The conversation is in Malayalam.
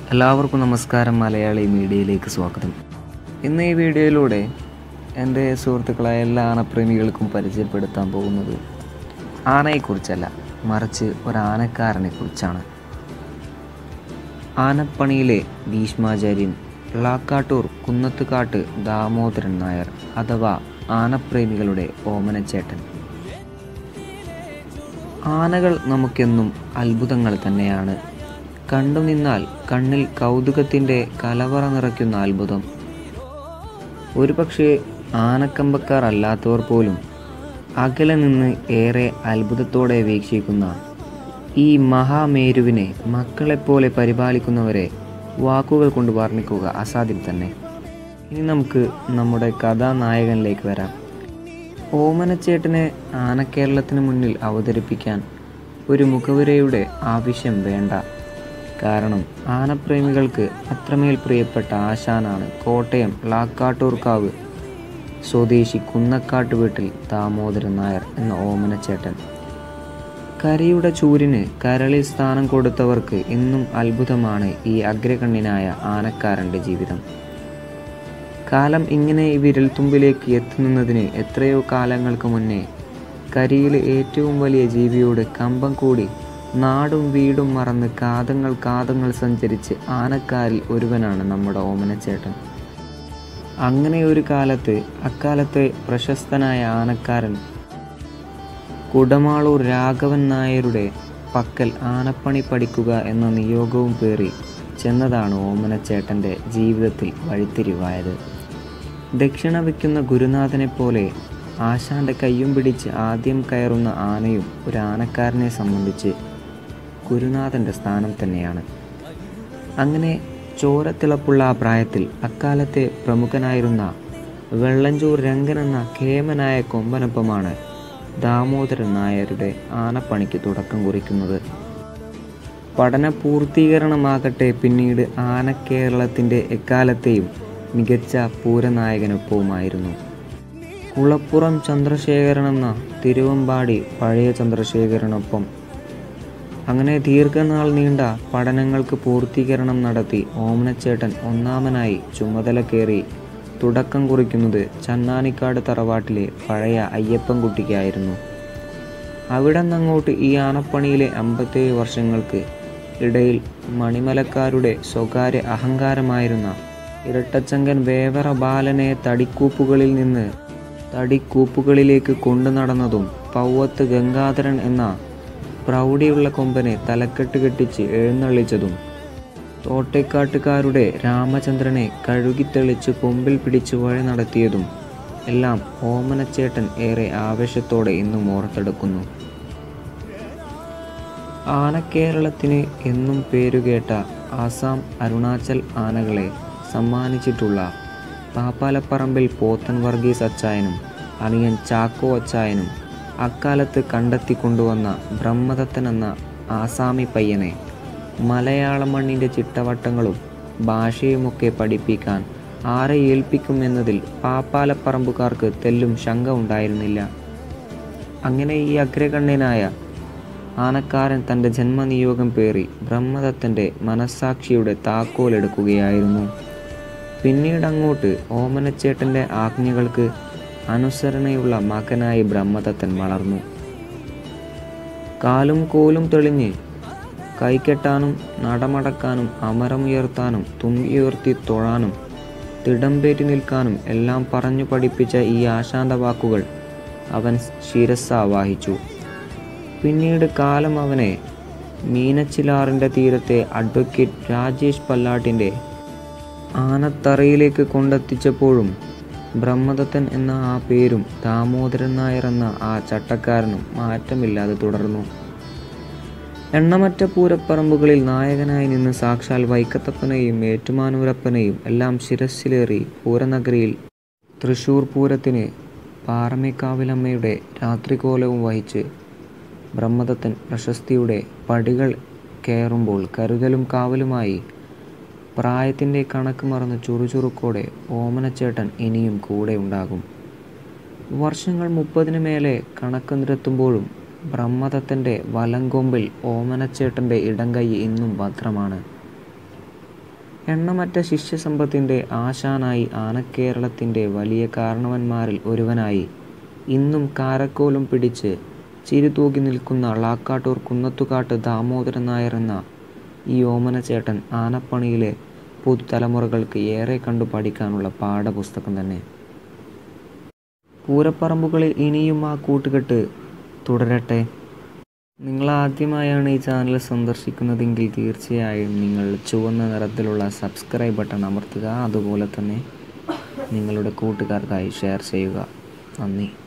എല്ലാവർക്കും നമസ്കാരം മലയാളി മീഡിയയിലേക്ക് സ്വാഗതം ഇന്ന് ഈ വീഡിയോയിലൂടെ എൻ്റെ സുഹൃത്തുക്കളായ എല്ലാ ആനപ്രേമികൾക്കും പരിചയപ്പെടുത്താൻ പോകുന്നത് ആനയെക്കുറിച്ചല്ല മറിച്ച് ഒരു ആനക്കാരനെ കുറിച്ചാണ് ആനപ്പണിയിലെ ഭീഷ്മാചാര്യൻ ലാക്കാട്ടൂർ കുന്നത്തുകാട്ട് ദാമോദരൻ നായർ അഥവാ ആനപ്രേമികളുടെ ഓമനച്ചേട്ടൻ ആനകൾ നമുക്കെന്നും അത്ഭുതങ്ങൾ തന്നെയാണ് കണ്ടു നിന്നാൽ കണ്ണിൽ കൗതുകത്തിൻ്റെ കലവറ നിറയ്ക്കുന്ന അത്ഭുതം ഒരുപക്ഷെ ആനക്കമ്പക്കാർ അല്ലാത്തവർ പോലും അകലെ നിന്ന് ഏറെ അത്ഭുതത്തോടെ വീക്ഷിക്കുന്ന ഈ മഹാമേരുവിനെ മക്കളെപ്പോലെ പരിപാലിക്കുന്നവരെ വാക്കുകൾ കൊണ്ട് വർണ്ണിക്കുക അസാധ്യം തന്നെ ഇനി നമുക്ക് നമ്മുടെ കഥാനായകനിലേക്ക് വരാം ഓമനച്ചേട്ടനെ ആനക്കേരളത്തിന് മുന്നിൽ അവതരിപ്പിക്കാൻ ഒരു മുഖവുരയുടെ ആവശ്യം വേണ്ട കാരണം ആനപ്രേമികൾക്ക് അത്രമേൽ പ്രിയപ്പെട്ട ആശാനാണ് കോട്ടയം ലാക്കാട്ടൂർക്കാവ് സ്വദേശി കുന്നക്കാട്ട് വീട്ടിൽ ദാമോദരൻ നായർ എന്ന ഓമനച്ചേട്ടൻ കരയുടെ ചൂരിന് കരളിൽ സ്ഥാനം കൊടുത്തവർക്ക് ഇന്നും അത്ഭുതമാണ് ഈ അഗ്രകണ്ണിനായ ആനക്കാരൻ്റെ ജീവിതം കാലം ഇങ്ങനെ ഈ വിരൽത്തുമ്പിലേക്ക് എത്തുന്നതിന് എത്രയോ കാലങ്ങൾക്ക് മുന്നേ കരിയിലെ ഏറ്റവും വലിയ ജീവിയോട് കമ്പം കൂടി നാടും വീടും മറന്ന് കാതങ്ങൾ കാതങ്ങൾ സഞ്ചരിച്ച് ആനക്കാരിൽ ഒരുവനാണ് നമ്മുടെ ഓമനച്ചേട്ടൻ അങ്ങനെ ഒരു കാലത്ത് അക്കാലത്തെ പ്രശസ്തനായ ആനക്കാരൻ കുടമാളൂർ രാഘവൻ നായരുടെ പക്കൽ ആനപ്പണി പഠിക്കുക എന്ന നിയോഗവും പേറി ചെന്നതാണ് ഓമനച്ചേട്ടൻ്റെ ജീവിതത്തിൽ വഴിത്തിരിവായത് ദക്ഷിണ വയ്ക്കുന്ന ഗുരുനാഥനെ പോലെ ആശാന്റെ കയ്യും പിടിച്ച് ആദ്യം കയറുന്ന ആനയും ഒരു ആനക്കാരനെ സംബന്ധിച്ച് ഗുരുനാഥൻ്റെ സ്ഥാനം തന്നെയാണ് അങ്ങനെ ചോരത്തിളപ്പുള്ള ആ പ്രായത്തിൽ അക്കാലത്തെ പ്രമുഖനായിരുന്ന വെള്ളഞ്ചൂർ രംഗൻ എന്ന കേമനായ കൊമ്പനൊപ്പമാണ് ദാമോദരൻ നായരുടെ ആനപ്പണിക്ക് തുടക്കം കുറിക്കുന്നത് പഠന പൂർത്തീകരണമാകട്ടെ പിന്നീട് ആനക്കേരളത്തിൻ്റെ എക്കാലത്തെയും മികച്ച പൂരനായകനൊപ്പവുമായിരുന്നു കുളപ്പുറം ചന്ദ്രശേഖരൻ എന്ന തിരുവമ്പാടി പഴയ ചന്ദ്രശേഖരനൊപ്പം അങ്ങനെ ദീർഘനാൾ നീണ്ട പഠനങ്ങൾക്ക് പൂർത്തീകരണം നടത്തി ഓമനച്ചേട്ടൻ ഒന്നാമനായി ചുമതല കയറി തുടക്കം കുറിക്കുന്നത് ചന്നാനിക്കാട് തറവാട്ടിലെ പഴയ അയ്യപ്പൻകുട്ടിക്കായിരുന്നു അവിടെ നിന്നങ്ങോട്ട് ഈ ആനപ്പണിയിലെ അമ്പത്തേഴ് വർഷങ്ങൾക്ക് ഇടയിൽ മണിമലക്കാരുടെ സ്വകാര്യ അഹങ്കാരമായിരുന്ന ഇരട്ടച്ചങ്കൻ വേവറ ബാലനെ തടിക്കൂപ്പുകളിൽ നിന്ന് തടിക്കൂപ്പുകളിലേക്ക് കൊണ്ടു നടന്നതും പൗവത്ത് ഗംഗാധരൻ എന്ന പ്രൗഢിയുള്ള കൊമ്പനെ തലക്കെട്ട് കെട്ടിച്ച് എഴുന്നള്ളിച്ചതും തോട്ടേക്കാട്ടുകാരുടെ രാമചന്ദ്രനെ കഴുകിത്തെളിച്ച് കൊമ്പിൽ പിടിച്ച് വഴി നടത്തിയതും എല്ലാം ഓമനച്ചേട്ടൻ ഏറെ ആവേശത്തോടെ ഇന്നും ഓർത്തെടുക്കുന്നു ആനക്കേരളത്തിന് എന്നും പേരുകേട്ട ആസാം അരുണാചൽ ആനകളെ സമ്മാനിച്ചിട്ടുള്ള പാപ്പാലപ്പറമ്പിൽ പോത്തൻ വർഗീസ് അച്ചായനും അണിയൻ ചാക്കോ അച്ചായനും അക്കാലത്ത് കണ്ടെത്തിക്കൊണ്ടുവന്ന ബ്രഹ്മദത്തൻ എന്ന ആസാമി പയ്യനെ മലയാള മണ്ണിൻ്റെ ചിട്ടവട്ടങ്ങളും ഭാഷയുമൊക്കെ പഠിപ്പിക്കാൻ ആരെ ഏൽപ്പിക്കും എന്നതിൽ പാപ്പാലപ്പറമ്പുകാർക്ക് തെല്ലും ശങ്ക ഉണ്ടായിരുന്നില്ല അങ്ങനെ ഈ അഗ്രഗണ്യനായ ആനക്കാരൻ തൻ്റെ ജന്മനിയോഗം പേറി ബ്രഹ്മദത്തൻ്റെ മനസ്സാക്ഷിയുടെ താക്കോലെടുക്കുകയായിരുന്നു പിന്നീട് അങ്ങോട്ട് ഓമനച്ചേട്ടൻ്റെ ആജ്ഞകൾക്ക് അനുസരണയുള്ള മകനായി ബ്രഹ്മദത്തൻ വളർന്നു കാലും കോലും തെളിഞ്ഞ് കൈകെട്ടാനും നടമടക്കാനും അമരമുയർത്താനും തുമ്പിയുയർത്തി തൊഴാനും തിടമ്പേറ്റി നിൽക്കാനും എല്ലാം പറഞ്ഞു പഠിപ്പിച്ച ഈ ആശാന്ത വാക്കുകൾ അവൻ ശിരസ്സാവാഹിച്ചു പിന്നീട് കാലം അവനെ മീനച്ചിലാറിൻ്റെ തീരത്തെ അഡ്വക്കേറ്റ് രാജേഷ് പല്ലാട്ടിൻ്റെ ആനത്തറയിലേക്ക് കൊണ്ടെത്തിച്ചപ്പോഴും ബ്രഹ്മദത്തൻ എന്ന ആ പേരും ദാമോദരൻ നായർ എന്ന ആ ചട്ടക്കാരനും മാറ്റമില്ലാതെ തുടർന്നു എണ്ണമറ്റ പൂരപ്പറമ്പുകളിൽ നായകനായി നിന്ന് സാക്ഷാൽ വൈക്കത്തപ്പനെയും ഏറ്റുമാനൂരപ്പനെയും എല്ലാം ശിരസ്സിലേറി പൂരനഗരിയിൽ തൃശൂർ പൂരത്തിന് പാറമേക്കാവിലമ്മയുടെ രാത്രികോലവും വഹിച്ച് ബ്രഹ്മദത്തൻ പ്രശസ്തിയുടെ പടികൾ കയറുമ്പോൾ കരുതലും കാവലുമായി പ്രായത്തിൻ്റെ കണക്ക് മറന്ന് ചുറുചുറുക്കോടെ ഓമനച്ചേട്ടൻ ഇനിയും കൂടെ ഉണ്ടാകും വർഷങ്ങൾ മുപ്പതിന് മേലെ കണക്ക് നിരത്തുമ്പോഴും ബ്രഹ്മദത്തൻ്റെ വലങ്കൊമ്പിൽ ഓമനച്ചേട്ടൻ്റെ ഇടംകൈ ഇന്നും ഭദ്രമാണ് എണ്ണമറ്റ ശിഷ്യസമ്പത്തിൻ്റെ ആശാനായി ആനക്കേരളത്തിൻ്റെ വലിയ കാരണവന്മാരിൽ ഒരുവനായി ഇന്നും കാരക്കോലും പിടിച്ച് ചിരിതൂകി നിൽക്കുന്ന ളാക്കാട്ടൂർ കുന്നത്തുകാട്ട് ദാമോദരൻ നായർ എന്ന ഈ ഓമനച്ചേട്ടൻ ആനപ്പണിയിലെ പുതുതലമുറകൾക്ക് ഏറെ കണ്ടു പഠിക്കാനുള്ള പാഠപുസ്തകം തന്നെ പൂരപ്പറമ്പുകളിൽ ഇനിയും ആ കൂട്ടുകെട്ട് തുടരട്ടെ നിങ്ങൾ ആദ്യമായാണ് ഈ ചാനൽ സന്ദർശിക്കുന്നതെങ്കിൽ തീർച്ചയായും നിങ്ങൾ ചുവന്ന നിറത്തിലുള്ള സബ്സ്ക്രൈബ് ബട്ടൺ അമർത്തുക അതുപോലെ തന്നെ നിങ്ങളുടെ കൂട്ടുകാർക്കായി ഷെയർ ചെയ്യുക നന്ദി